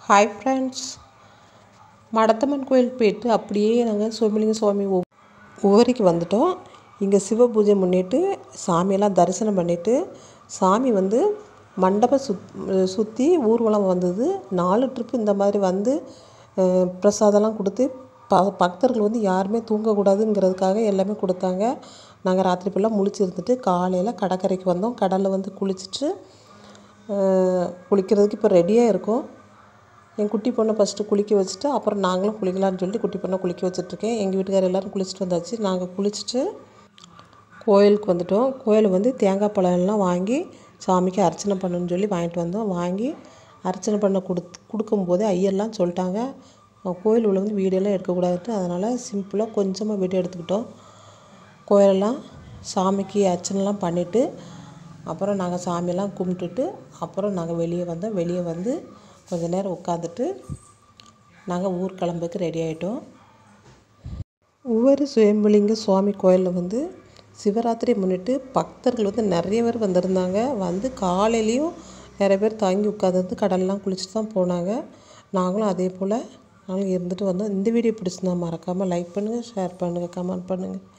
hi friends மடத்தம்மன் கோயில் போயிட்டு அப்படியே நாங்கள் சோமிலிங்க சுவாமி உ உவரிக்கு வந்துட்டோம் இங்கே சிவ பூஜை முன்னிட்டு சாமியெல்லாம் தரிசனம் பண்ணிவிட்டு சாமி வந்து மண்டபம் சுத் சுற்றி ஊர்வலம் வந்தது நாலு ட்ரிப்பு இந்த மாதிரி வந்து அஹ், பிரசாதம்லாம் கொடுத்து ப பக்தர்கள் வந்து யாருமே தூங்கக்கூடாதுங்கிறதுக்காக எல்லாமே கொடுத்தாங்க நாங்கள் ராத்திரி ஃபுல்லாக முழிச்சு இருந்துட்டு காலையில் கடற்கரைக்கு வந்தோம் கடலில் வந்து குளிச்சுட்டு அஹ், குளிக்கிறதுக்கு இப்போ ரெடியாக இருக்கோம் என் குட்டி பொண்ணை ஃபஸ்ட்டு குளிக்க வச்சுட்டு அப்புறம் நாங்களும் குளிக்கலாம்னு சொல்லிட்டு குட்டி பொண்ணை குளிக்க வச்சுட்ருக்கேன் எங்கள் வீட்டுக்காரர் எல்லோரும் குளிச்சுட்டு வந்தாச்சு நாங்கள் குளிச்சுட்டு கோயிலுக்கு வந்துட்டோம் கோயில் வந்து தேங்காய் பழம் எல்லாம் வாங்கி சாமிக்கு அர்ச்சனை பண்ணணும்னு சொல்லி வாங்கிட்டு வந்தோம் வாங்கி அர்ச்சனை பண்ண கொடுத்து கொடுக்கும்போதே ஐயெல்லாம் சொல்லிட்டாங்க அஹ் கோயில் உள்ள வந்து வீடியோலாம் எடுக்கக்கூடாதுட்டு அதனால் சிம்பிளாக கொஞ்சமாக வீடியோ எடுத்துக்கிட்டோம் கோயிலெல்லாம் சாமிக்கு அர்ச்சனைலாம் பண்ணிவிட்டு அப்புறம் நாங்கள் சாமியெல்லாம் கும்பிட்டுட்டு அப்புறம் நாங்கள் வெளியே வந்தோம் வெளியே வந்து கொஞ்ச நேரம் உட்காந்துட்டு நாங்கள் ஊர் கிளம்புறதுக்கு ரெடி ஆகிட்டோம் ஒவ்வொரு சுயம்புலிங்க சுவாமி கோயிலில் வந்து சிவராத்திரி முன்னிட்டு பக்தர்கள் வந்து நிறைய பேர் வந்திருந்தாங்க வந்து காலையிலையும் நிறைய பேர் தங்கி உட்காந்துருந்து கடல்லாம் குளிச்சுட்டு தான் போனாங்க நாங்களும் அதே போல் நாங்களும் இருந்துட்டு வந்தோம் இந்த வீடியோ பிடிச்சிருந்தா மறக்காமல் லைக் பண்ணுங்கள் ஷேர் பண்ணுங்கள் கமெண்ட் பண்ணுங்கள்